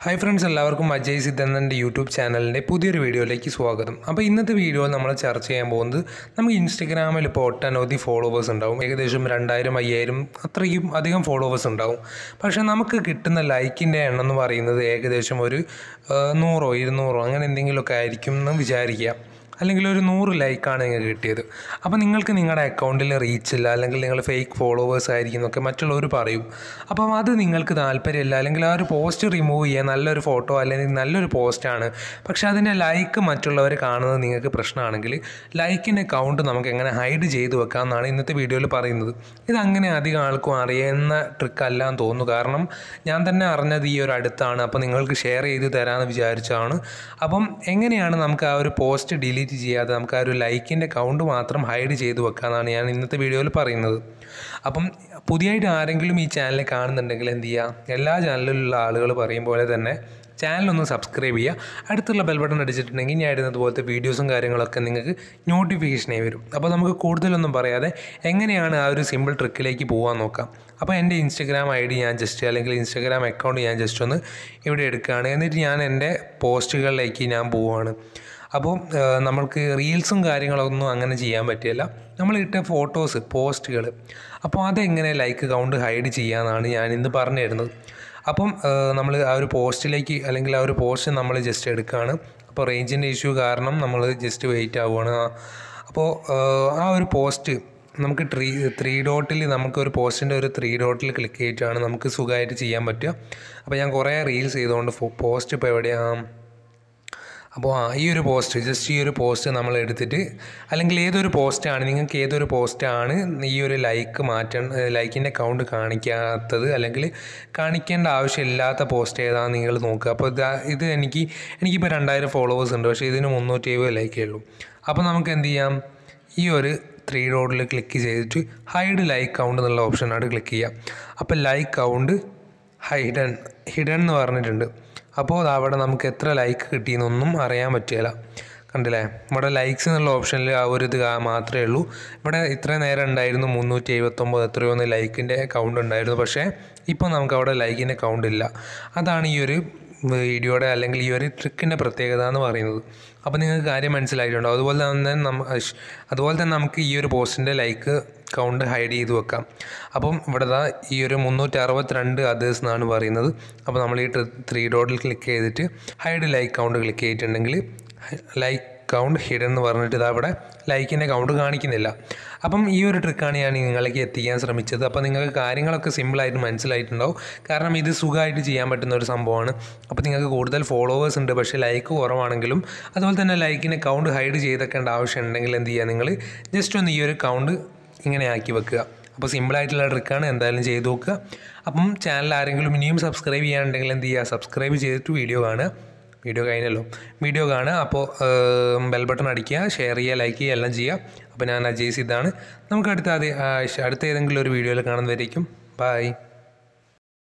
hi friends എല്ലാവർക്കും Ajay സിദ്ധന്നൻ്റെ YouTube ചാനലിൻ്റെ പുതിയൊരു വീഡിയോയിലേക്ക് സ്വാഗതം അപ്പോൾ ഇന്നത്തെ വീഡിയോ നമ്മൾ ചർച്ച ചെയ്യാൻ പോകുന്നത് നമുക്ക് ഇൻസ്റ്റഗ്രാമിൽ ഇപ്പോൾ ഒട്ടനവധി ഫോളോവേഴ്സ് ഉണ്ടാവും ഏകദേശം രണ്ടായിരം അയ്യായിരം അത്രയും അധികം ഫോളോവേഴ്സ് ഉണ്ടാവും പക്ഷേ നമുക്ക് കിട്ടുന്ന ലൈക്കിൻ്റെ എണ്ണം എന്ന് പറയുന്നത് ഏകദേശം ഒരു ആ, നൂറോ ഇരുന്നൂറോ അങ്ങനെ എന്തെങ്കിലുമൊക്കെ ആയിരിക്കും എന്ന് വിചാരിക്കുക അല്ലെങ്കിൽ ഒരു നൂറ് ലൈക്കാണ് നിങ്ങൾക്ക് കിട്ടിയത് അപ്പോൾ നിങ്ങൾക്ക് നിങ്ങളുടെ അക്കൗണ്ടിൽ റീച്ച് ഇല്ല അല്ലെങ്കിൽ നിങ്ങൾ ഫേക്ക് ഫോളോവേഴ്സ് ആയിരിക്കും എന്നൊക്കെ മറ്റുള്ളവർ പറയും അപ്പം അത് നിങ്ങൾക്ക് താല്പര്യമില്ല അല്ലെങ്കിൽ ആ ഒരു പോസ്റ്റ് റിമൂവ് ചെയ്യാൻ നല്ലൊരു ഫോട്ടോ അല്ലെങ്കിൽ നല്ലൊരു പോസ്റ്റാണ് പക്ഷേ അതിൻ്റെ ലൈക്ക് മറ്റുള്ളവർ കാണുന്നത് നിങ്ങൾക്ക് പ്രശ്നമാണെങ്കിൽ ലൈക്കിൻ്റെ കൗണ്ട് നമുക്ക് എങ്ങനെ ഹൈഡ് ചെയ്ത് വെക്കാം എന്നാണ് ഇന്നത്തെ വീഡിയോയിൽ പറയുന്നത് ഇത് അങ്ങനെ അധികം ആൾക്കും അറിയുന്ന ട്രിക്ക് അല്ല എന്ന് തോന്നുന്നു കാരണം ഞാൻ തന്നെ അറിഞ്ഞത് ഈ ഒരു അടുത്താണ് അപ്പോൾ നിങ്ങൾക്ക് ഷെയർ ചെയ്ത് തരാമെന്ന് വിചാരിച്ചാണ് അപ്പം എങ്ങനെയാണ് നമുക്ക് ആ ഒരു പോസ്റ്റ് ഡിലീറ്റ് ചെയ്യാതെ നമുക്ക് ആ ഒരു ലൈക്കിൻ്റെ കൗണ്ട് മാത്രം ഹൈഡ് ചെയ്ത് വെക്കാമെന്നാണ് ഞാൻ ഇന്നത്തെ വീഡിയോയിൽ പറയുന്നത് അപ്പം പുതിയതായിട്ട് ആരെങ്കിലും ഈ ചാനൽ കാണുന്നുണ്ടെങ്കിൽ എന്ത് ചെയ്യുക എല്ലാ ചാനലിലുള്ള ആളുകൾ പറയും പോലെ തന്നെ ചാനലൊന്ന് സബ്സ്ക്രൈബ് ചെയ്യുക അടുത്തുള്ള ബെൽ ബട്ടൺ അടിച്ചിട്ടുണ്ടെങ്കിൽ ഞാൻ ഇടുന്നത് പോലത്തെ വീഡിയോസും കാര്യങ്ങളൊക്കെ നിങ്ങൾക്ക് നോട്ടിഫിക്കേഷനായി വരും അപ്പോൾ നമുക്ക് കൂടുതലൊന്നും പറയാതെ എങ്ങനെയാണ് ആ ഒരു സിമ്പിൾ ട്രിക്കിലേക്ക് പോകാൻ നോക്കാം അപ്പോൾ എൻ്റെ ഇൻസ്റ്റഗ്രാം ഐ ഡി ഞാൻ ജസ്റ്റ് അല്ലെങ്കിൽ ഇൻസ്റ്റഗ്രാം അക്കൗണ്ട് ഞാൻ ജസ്റ്റ് ഒന്ന് ഇവിടെ എടുക്കുകയാണ് എന്നിട്ട് ഞാൻ എൻ്റെ പോസ്റ്റുകളിലേക്ക് ഞാൻ പോവുകയാണ് അപ്പോൾ ഏഹ്, നമ്മൾക്ക് റീൽസും കാര്യങ്ങളൊന്നും അങ്ങനെ ചെയ്യാൻ പറ്റില്ല നമ്മൾ ഇട്ട ഫോട്ടോസ് പോസ്റ്റുകൾ അപ്പോൾ അതെങ്ങനെ ലൈക്ക് കൗണ്ട് ഹൈഡ് ചെയ്യാമെന്നാണ് ഞാൻ ഇന്ന് പറഞ്ഞു തരുന്നത് അപ്പം നമ്മൾ ആ ഒരു പോസ്റ്റിലേക്ക് അല്ലെങ്കിൽ ആ ഒരു പോസ്റ്റ് നമ്മൾ ജസ്റ്റ് എടുക്കുകയാണ് അപ്പോൾ റേഞ്ചിൻ്റെ ഇഷ്യൂ കാരണം നമ്മൾ ജസ്റ്റ് വെയിറ്റ് ആവുകയാണ് ആ- അപ്പോൾ ഏഹ്, ആ ഒരു പോസ്റ്റ് നമുക്ക് ത്രീ ത്രീ ഡോട്ടിൽ നമുക്ക് ഒരു പോസ്റ്റിൻ്റെ ഒരു ത്രീ ഡോട്ടിൽ ക്ലിക്ക് ചെയ്തിട്ടാണ് നമുക്ക് സുഖമായിട്ട് ചെയ്യാൻ പറ്റുക അപ്പോൾ ഞാൻ കുറേ റീൽസ് ചെയ്തുകൊണ്ട് പോസ്റ്റ് ഇപ്പോൾ എവിടെയാണ് അപ്പോൾ ആ ഈ ഒരു പോസ്റ്റ് ജസ്റ്റ് ഈ ഒരു പോസ്റ്റ് നമ്മൾ എടുത്തിട്ട് അല്ലെങ്കിൽ ഏതൊരു പോസ്റ്റാണ് നിങ്ങൾക്ക് ഏതൊരു പോസ്റ്റാണ് ഈ ഒരു ലൈക്ക് മാറ്റം ലൈക്കിൻ്റെ കൗണ്ട് കാണിക്കാത്തത് അല്ലെങ്കിൽ കാണിക്കേണ്ട ആവശ്യമില്ലാത്ത പോസ്റ്റ് ഏതാണെന്ന് നിങ്ങൾ നോക്കുക അപ്പോൾ ഇത് ഇത് എനിക്ക് എനിക്കിപ്പോൾ രണ്ടായിരം ഫോളോവേഴ്സ് ഉണ്ട് പക്ഷേ ഇതിന് മുന്നൂറ്റി എഴുപത് ലൈക്കേ ഉള്ളൂ അപ്പോൾ നമുക്ക് എന്ത് ചെയ്യാം ഈ ഒരു ത്രീ ഡോട്ടിൽ ക്ലിക്ക് ചെയ്തിട്ട് ഹൈഡ് ലൈക്ക് കൗണ്ട് എന്നുള്ള ഓപ്ഷനാണ് ക്ലിക്ക് ചെയ്യുക അപ്പോൾ ലൈക്ക് കൗണ്ട് ഹൈഡൻ ഹിഡൻ എന്ന് പറഞ്ഞിട്ടുണ്ട് അപ്പോൾ അത് അവിടെ നമുക്ക് എത്ര ലൈക്ക് കിട്ടിയെന്നൊന്നും അറിയാൻ പറ്റില്ല കണ്ടില്ലേ ഇവിടെ ലൈക്സ് എന്നുള്ള ഓപ്ഷനിൽ ആ ഒരു ഇത് കാ- മാത്രമേ ഉള്ളൂ ഇവിടെ ഇത്ര നേരം ഉണ്ടായിരുന്നു മുന്നൂറ്റി എഴുപത്തൊമ്പത് എത്രയോ ഒന്ന് ലൈക്കിൻ്റെ കൗണ്ട് ഉണ്ടായിരുന്നു പക്ഷേ ഇപ്പോൾ നമുക്ക് അവിടെ ലൈക്കിൻ്റെ കൗണ്ട് ഇല്ല അതാണ് ഈ ഒരു വീഡിയോയുടെ അല്ലെങ്കിൽ ഈ ഒരു ട്രിക്കിൻ്റെ പ്രത്യേകത എന്ന് പറയുന്നത് അപ്പോൾ നിങ്ങൾക്ക് കാര്യം മനസ്സിലായിട്ടുണ്ടോ അതുപോലെ തന്നെ നമ്മ അശ്- അതുപോലെ തന്നെ നമുക്ക് ഈ ഒരു പോസ്റ്റിൻ്റെ ലൈക്ക് കൗണ്ട് ഹൈഡ് ചെയ്ത് വെക്കാം അപ്പം ഇവിടെ ദാ ഈ ഒരു മുന്നൂറ്റി അറുപത്തിരണ്ട് അതേഴ്സ് എന്നാണ് പറയുന്നത് അപ്പോൾ നമ്മൾ ഈ ത്രീ ഡോട്ടിൽ ക്ലിക്ക് ചെയ്തിട്ട് ഹൈഡ് ലൈക്ക് കൗണ്ട് ക്ലിക്ക് ചെയ്തിട്ടുണ്ടെങ്കിൽ ലൈക്ക് കൗണ്ട് ഹിഡൻ എന്ന് പറഞ്ഞിട്ട് ഇതാ ഇവിടെ ലൈക്കിൻ്റെ കൗണ്ട് കാണിക്കുന്നില്ല അപ്പം ഈ ഒരു ട്രിക്കാണ് ഞാൻ നിങ്ങളിലേക്ക് എത്തിക്കാൻ ശ്രമിച്ചത് അപ്പോൾ നിങ്ങൾക്ക് കാര്യങ്ങളൊക്കെ സിമ്പിളായിട്ട് മനസ്സിലായിട്ടുണ്ടാവും കാരണം ഇത് സുഖമായിട്ട് ചെയ്യാൻ പറ്റുന്ന ഒരു സംഭവമാണ് അപ്പോൾ നിങ്ങൾക്ക് കൂടുതൽ ഫോളോവേഴ്സ് ഉണ്ട് പക്ഷേ ലൈക്ക് കുറവാണെങ്കിലും അതുപോലെ തന്നെ ലൈക്കിൻ്റെ കൗണ്ട് ഹൈഡ് ചെയ്തൊക്കേണ്ട ആവശ്യം ഉണ്ടെങ്കിൽ എന്ത് ചെയ്യുക നിങ്ങൾ ജസ്റ്റ് ഒന്ന് ഈ ഒരു കൗണ്ട് ഇങ്ങനെ ആക്കി വെക്കുക അപ്പോൾ സിമ്പിളായിട്ടുള്ള ട്രിക്കാണ് എന്തായാലും ചെയ്ത് നോക്കുക അപ്പം ചാനൽ ആരെങ്കിലും ഇനിയും സബ്സ്ക്രൈബ് ചെയ്യാനുണ്ടെങ്കിൽ എന്ത് ചെയ്യുക സബ്സ്ക്രൈബ് ചെയ്തിട്ട് വീഡിയോ കാണുക വീഡിയോ കഴിഞ്ഞല്ലോ വീഡിയോ കാണുക അപ്പോൾ ബെൽ ബട്ടൺ അടിക്കുക ഷെയർ ചെയ്യുക ലൈക്ക് ചെയ്യുക എല്ലാം ചെയ്യുക അപ്പോൾ ഞാൻ അജയ് സിദ്ധാണ് നമുക്ക് അടുത്ത അതേ അടുത്ത ഏതെങ്കിലും ഒരു വീഡിയോയിൽ കാണുന്നതായിരിക്കും ബൈ